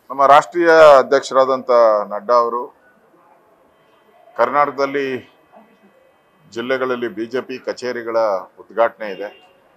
ನಮ್ಮ ರಾಷ್ಟ್ರೀಯ ಅಧ್ಯಕ್ಷರಾದಂಥ ನಡ್ಡಾ ಅವರು ಕರ್ನಾಟಕದಲ್ಲಿ ಜಿಲ್ಲೆಗಳಲ್ಲಿ ಬಿಜೆಪಿ ಕಚೇರಿಗಳ ಉದ್ಘಾಟನೆ ಇದೆ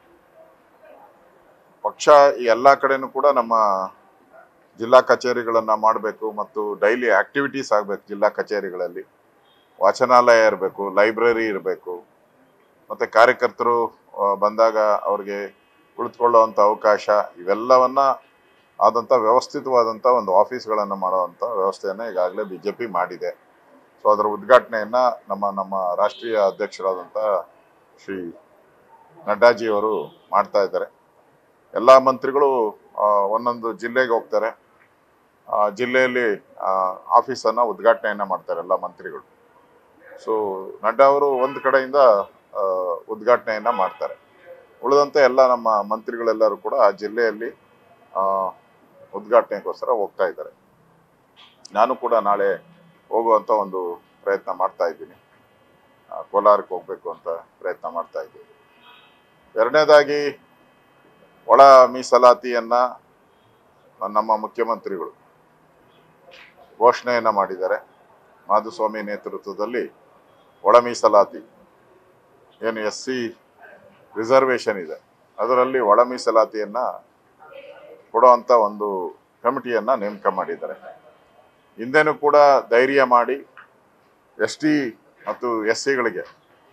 ಪಕ್ಷ ಈ ಎಲ್ಲ ಕಡೆನೂ ಕೂಡ ನಮ್ಮ ಜಿಲ್ಲಾ ಕಚೇರಿಗಳನ್ನು ಮಾಡಬೇಕು ಮತ್ತು ಡೈಲಿ ಆಕ್ಟಿವಿಟೀಸ್ ಆಗಬೇಕು ಜಿಲ್ಲಾ ಕಚೇರಿಗಳಲ್ಲಿ ವಾಚನಾಲಯ ಇರಬೇಕು ಲೈಬ್ರರಿ ಇರಬೇಕು ಮತ್ತು ಕಾರ್ಯಕರ್ತರು ಆ, ಬಂದಾಗ ಅವ್ರಿಗೆ ಕುಳಿತುಕೊಳ್ಳುವಂಥ ಅವಕಾಶ ಇವೆಲ್ಲವನ್ನ ಆದಂಥ ವ್ಯವಸ್ಥಿತವಾದಂಥ ಒಂದು ಆಫೀಸ್ಗಳನ್ನು ಮಾಡುವಂಥ ವ್ಯವಸ್ಥೆಯನ್ನು ಈಗಾಗಲೇ ಬಿ ಜೆ ಪಿ ಮಾಡಿದೆ ಸೊ ಅದರ ಉದ್ಘಾಟನೆಯನ್ನು ನಮ್ಮ ನಮ್ಮ ರಾಷ್ಟ್ರೀಯ ಅಧ್ಯಕ್ಷರಾದಂಥ ಶ್ರೀ ನಡ್ಡಾಜಿಯವರು ಮಾಡ್ತಾ ಇದ್ದಾರೆ ಎಲ್ಲ ಮಂತ್ರಿಗಳು ಆ, ಒಂದೊಂದು ಜಿಲ್ಲೆಗೆ ಹೋಗ್ತಾರೆ ಆ ಜಿಲ್ಲೆಯಲ್ಲಿ ಆಫೀಸನ್ನು ಉದ್ಘಾಟನೆಯನ್ನು ಮಾಡ್ತಾರೆ ಎಲ್ಲ ಮಂತ್ರಿಗಳು ಸೊ ನಡ್ಡಾ ಅವರು ಒಂದು ಕಡೆಯಿಂದ ಆ, ಉದ್ಘಾಟನೆಯನ್ನ ಮಾಡ್ತಾರೆ ಉಳಿದಂತೆ ಎಲ್ಲ ನಮ್ಮ ಮಂತ್ರಿಗಳೆಲ್ಲರೂ ಕೂಡ ಆ ಜಿಲ್ಲೆಯಲ್ಲಿ ಆ, ಉದ್ಘಾಟನೆಗೋಸ್ಕರ ಹೋಗ್ತಾ ಇದ್ದಾರೆ ನಾನು ಕೂಡ ನಾಳೆ ಹೋಗುವಂತ ಒಂದು ಪ್ರಯತ್ನ ಮಾಡ್ತಾ ಇದ್ದೀನಿ ಆ, ಕೋಲಾರಕ್ಕೆ ಹೋಗ್ಬೇಕು ಅಂತ ಪ್ರಯತ್ನ ಮಾಡ್ತಾ ಇದ್ದೀನಿ ಎರಡನೇದಾಗಿ ಒಳ ಮೀಸಲಾತಿಯನ್ನ ನಮ್ಮ ಮುಖ್ಯಮಂತ್ರಿಗಳು ಘೋಷಣೆಯನ್ನ ಮಾಡಿದ್ದಾರೆ ಮಾಧುಸ್ವಾಮಿ ನೇತೃತ್ವದಲ್ಲಿ ಒಳ ಮೀಸಲಾತಿ ಏನು ಎಸ್ ಸಿ ರಿಸರ್ವೇಷನ್ ಇದೆ ಅದರಲ್ಲಿ ಒಳ ಮೀಸಲಾತಿಯನ್ನ ಕೊಡುವಂತ ಒಂದು ಕಮಿಟಿಯನ್ನ ನೇಮಕ ಮಾಡಿದ್ದಾರೆ ಹಿಂದೆನೂ ಕೂಡ ಧೈರ್ಯ ಮಾಡಿ ಎಸ್ ಟಿ ಮತ್ತು ಎಸ್ ಸಿಗಳಿಗೆ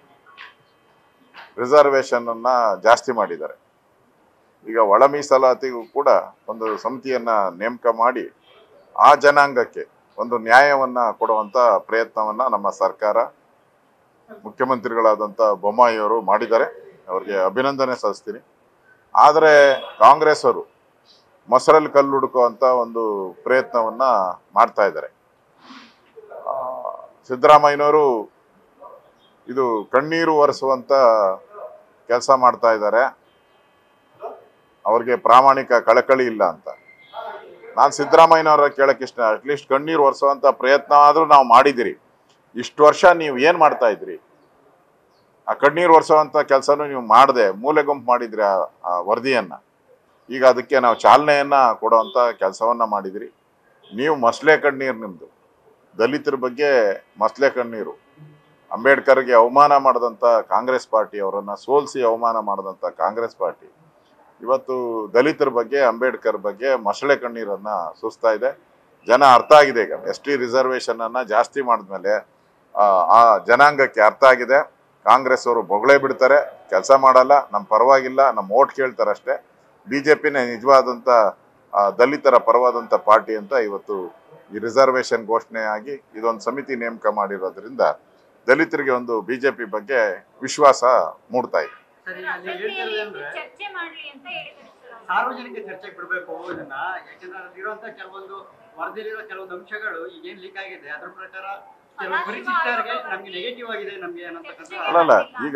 ರಿಸರ್ವೇಷನ್ ಅನ್ನ ಜಾಸ್ತಿ ಮಾಡಿದ್ದಾರೆ ಈಗ ಒಳ ಮೀಸಲಾತಿಗೂ ಕೂಡ ಒಂದು ಸಮಿತಿಯನ್ನ ನೇಮಕ ಮಾಡಿ ಆ ಜನಾಂಗಕ್ಕೆ ಒಂದು ನ್ಯಾಯವನ್ನ ಕೊಡುವಂತ ಪ್ರಯತ್ನವನ್ನ ನಮ್ಮ ಸರ್ಕಾರ ಮುಖ್ಯಮಂತ್ರಿಗಳಾದಂಥ ಬೊಮ್ಮಾಯಿ ಅವರು ಮಾಡಿದ್ದಾರೆ ಅವರಿಗೆ ಅಭಿನಂದನೆ ಸಲ್ಲಿಸ್ತೀನಿ ಆದರೆ ಕಾಂಗ್ರೆಸ್ ಅವರು ಮೊಸರಲ್ಲಿ ಕಲ್ಲು ಹುಡುಕುವಂತ ಒಂದು ಪ್ರಯತ್ನವನ್ನ ಮಾಡ್ತಾ ಇದ್ದಾರೆ ಆ, ಸಿದ್ದರಾಮಯ್ಯನವರು ಇದು ಕಣ್ಣೀರು ಒರೆಸುವಂತ ಕೆಲಸ ಮಾಡ್ತಾ ಇದ್ದಾರೆ ಅವ್ರಿಗೆ ಪ್ರಾಮಾಣಿಕ ಕಳಕಳಿ ಇಲ್ಲ ಅಂತ ನಾನು ಸಿದ್ದರಾಮಯ್ಯನವರ ಕೇಳಕ್ಕೆ ಇಷ್ಟ ಅಟ್ಲೀಸ್ಟ್ ಕಣ್ಣೀರು ಒರೆಸುವಂತ ಪ್ರಯತ್ನ ಆದ್ರೂ ನಾವು ಮಾಡಿದಿರಿ ಇಷ್ಟು ವರ್ಷ ನೀವು ಏನ್ ಮಾಡ್ತಾ ಇದ್ರಿ ಆ ಕಣ್ಣೀರು ಒರೆಸುವಂತ ಕೆಲಸನೂ ನೀವು ಮಾಡದೆ ಮೂಲೆ ಗುಂಪು ಮಾಡಿದ್ರಿ ಆ ಆ ವರದಿಯನ್ನ ಈಗ ಅದಕ್ಕೆ ನಾವು ಚಾಲನೆಯನ್ನ ಕೊಡುವಂತ ಕೆಲಸವನ್ನ ಮಾಡಿದ್ರಿ ನೀವು ಮಸ್ಲೆ ಕಣ್ಣೀರು ನಿಮ್ದು ದಲಿತರ ಬಗ್ಗೆ ಮಸ್ಲೆ ಕಣ್ಣೀರು ಅಂಬೇಡ್ಕರ್ಗೆ ಅವಮಾನ ಮಾಡಿದಂಥ ಕಾಂಗ್ರೆಸ್ ಪಾರ್ಟಿ ಅವರನ್ನ ಸೋಲಿಸಿ ಅವಮಾನ ಮಾಡಿದಂಥ ಕಾಂಗ್ರೆಸ್ ಪಾರ್ಟಿ ಇವತ್ತು ದಲಿತರ ಬಗ್ಗೆ ಅಂಬೇಡ್ಕರ್ ಬಗ್ಗೆ ಮೊಸಳೆ ಕಣ್ಣೀರನ್ನ ಸುಸ್ತಾ ಇದೆ ಜನ ಅರ್ಥ ಆಗಿದೆ ಈಗ ಎಸ್ ಟಿ ರಿಸರ್ವೇಶನ್ ಅನ್ನ ಜಾಸ್ತಿ ಮಾಡಿದ್ಮೇಲೆ ಆ, ಆ ಜನಾಂಗಕ್ಕೆ ಅರ್ಥ ಆಗಿದೆ ಕಾಂಗ್ರೆಸ್ ಅವರು ಬೊಗಳೆ ಬಿಡ್ತಾರೆ ಕೆಲಸ ಮಾಡಲ್ಲ ನಮ್ಮ ಪರವಾಗಿಲ್ಲ ನಮ್ಮ ಓಟ್ ಕೇಳ್ತಾರೆ ಅಷ್ಟೇ ಬಿಜೆಪಿನೇ ನಿಜವಾದಂತ ಆ, ದಲಿತರ ಪರವಾದಂತ ಪಾರ್ಟಿ ಅಂತ ಇವತ್ತು ಈ ರಿಸರ್ವೇಶನ್ ಘೋಷಣೆ ಆಗಿ ಇದೊಂದು ಸಮಿತಿ ನೇಮಕ ಮಾಡಿರೋದ್ರಿಂದ ದಲಿತರಿಗೆ ಒಂದು ಬಿಜೆಪಿ ಬಗ್ಗೆ ವಿಶ್ವಾಸ ಮೂಡ್ತಾ ಇದೆ ಸರಿ ಅಲ್ಲಿ ಹೇಳ್ತಿರೋದು ಅಂದ್ರೆ ಚರ್ಚೆ ಮಾಡ್ಲಿ ಅಂತ ಹೇಳಿದ್ದಾರೆ ಸರ್ ಅವ್ರು. ಸಾರ್ವಜನಿಕ ಚರ್ಚೆಗೆ ಬಿಡಬೇಕು ಇದನ್ನ ಯಾಕಂದ್ರೆ ಅಲ್ಲಿರುವಂತ ಕೆಲವೊಂದು ವರದಿಲಿರೋ ಕೆಲವೊಂದು ಅಂಶಗಳು ಈಗ ಏನ್ ಲೀಕ್ ಆಗಿದೆ ಅದ್ರ ಪ್ರಕಾರ ಕೆಲವು ಪರಿಶಿಷ್ಟರಿಗೆ ನಮ್ಗೆ ನೆಗೆಟಿವ್ ಆಗಿದೆ ನಮ್ಗೆ ಏನಂತಕ್ಕಂಥ ಅಲ್ಲಲ್ಲ ಈಗ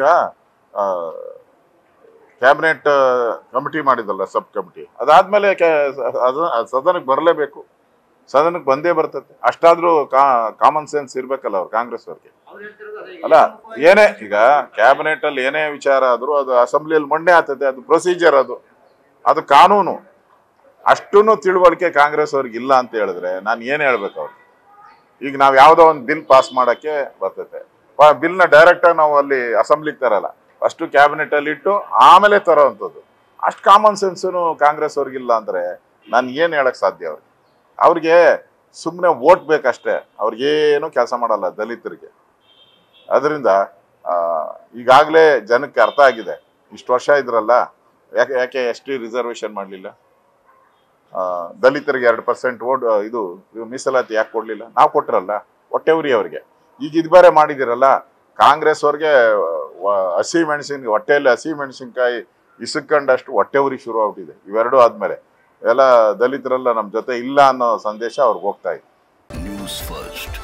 ಕ್ಯಾಬಿನೆಟ್ ಕಮಿಟಿ ಮಾಡಿದಲ್ಲ ಸಬ್ ಕಮಿಟಿ ಅದಾದ್ಮೇಲೆ ಸದನಕ್ಕೆ ಬರಲೇಬೇಕು ಸದನಕ್ಕೆ ಬಂದೇ ಬರ್ತದೆ ಅಷ್ಟಾದ್ರೂ ಕಾಮನ್ ಸೆನ್ಸ್ ಇರ್ಬೇಕಲ್ಲ ಅವ್ರು ಕಾಂಗ್ರೆಸ್ ಅವ್ರಿಗೆ ಅವ್ರು ಹೇಳ್ತಿರೋದು ಅದೇ ಅಲ್ಲ ಏನೇ ಈಗ ಕ್ಯಾಬಿನೆಟ್ ಅಲ್ಲಿ ಏನೇ ವಿಚಾರ ಆದ್ರೂ ಅದು ಅಸೆಂಬ್ಲಿಯಲ್ಲಿ ಮಂಡನೆ ಆಗ್ತದೆ ಅದು ಪ್ರೊಸೀಜರ್ ಅದು ಅದು ಕಾನೂನು ಅಷ್ಟೂ ತಿಳುವಳಿಕೆ ಕಾಂಗ್ರೆಸ್ ಅವ್ರಿಗೆ ಇಲ್ಲ ಅಂತ ಹೇಳಿದ್ರೆ ನಾನು ಏನ್ ಹೇಳ್ಬೇಕು ಅವ್ರಿಗೆ ಈಗ ನಾವು ಯಾವ್ದೋ ಒಂದು ಬಿಲ್ ಪಾಸ್ ಮಾಡಕ್ಕೆ ಬರ್ತೈತೆ ಬಿಲ್ನ ಡೈರೆಕ್ಟ್ ಆಗಿ ನಾವು ಅಲ್ಲಿ ಅಸೆಂಬ್ಲಿಗೆ ತರಲ್ಲ ಫಸ್ಟ್ ಕ್ಯಾಬಿನೆಟ್ ಅಲ್ಲಿ ಇಟ್ಟು ಆಮೇಲೆ ತರೋವಂಥದ್ದು ಅಷ್ಟು ಕಾಮನ್ ಸೆನ್ಸು ಕಾಂಗ್ರೆಸ್ ಅವ್ರಿಗಿಲ್ಲ ಅಂದ್ರೆ ನಾನು ಏನ್ ಹೇಳಕ್ ಸಾಧ್ಯ ಅವ್ರಿಗೆ ಅವ್ರಿಗೆ ಸುಮ್ಮನೆ ಓಟ್ ಬೇಕಷ್ಟೇ ಅವ್ರಿಗೇನು ಕೆಲಸ ಮಾಡಲ್ಲ ದಲಿತರಿಗೆ ಅದರಿಂದ ಈಗಾಗಲೇ ಜನಕ್ಕೆ ಅರ್ಥ ಆಗಿದೆ ಇಷ್ಟು ವರ್ಷ ಇದ್ರಲ್ಲ ಯಾಕೆ ಯಾಕೆ ಎಸ್ ಟಿ ರಿಸರ್ವೇಶನ್ ಮಾಡಲಿಲ್ಲ ದಲಿತರಿಗೆ ಎರಡು ಪರ್ಸೆಂಟ್ ಓಟ್ ಇದು ಇದು ಮೀಸಲಾತಿ ಯಾಕೆ ಕೊಡಲಿಲ್ಲ ನಾವು ಕೊಟ್ರಲ್ಲ ಹೊಟ್ಟೆ ಉರಿ ಅವ್ರಿಗೆ ಈಗ ಇದು ಬೇರೆ ಮಾಡಿದಿರಲ್ಲ ಕಾಂಗ್ರೆಸ್ ಅವ್ರಿಗೆ ವ- ಹಸಿ ಮೆಣಸಿನ ಹೊಟ್ಟೆಯಲ್ಲಿ ಹಸಿ ಮೆಣಸಿನ್ಕಾಯಿ ಇಸುಕೊಂಡಷ್ಟು ಹೊಟ್ಟೆ ಉರಿ ಶುರು ಆಗ್ಬಿಟ್ಟಿದೆ ಇವೆರಡೂ ಆದ್ಮೇಲೆ ಎಲ್ಲ ದಲಿತರೆಲ್ಲ ನಮ್ಮ ಜೊತೆ ಇಲ್ಲ ಅನ್ನೋ ಸಂದೇಶ ಅವ್ರಿಗೆ ಹೋಗ್ತಾ ಇದೆ ನ್ಯೂಸ್ ಫಸ್ಟ್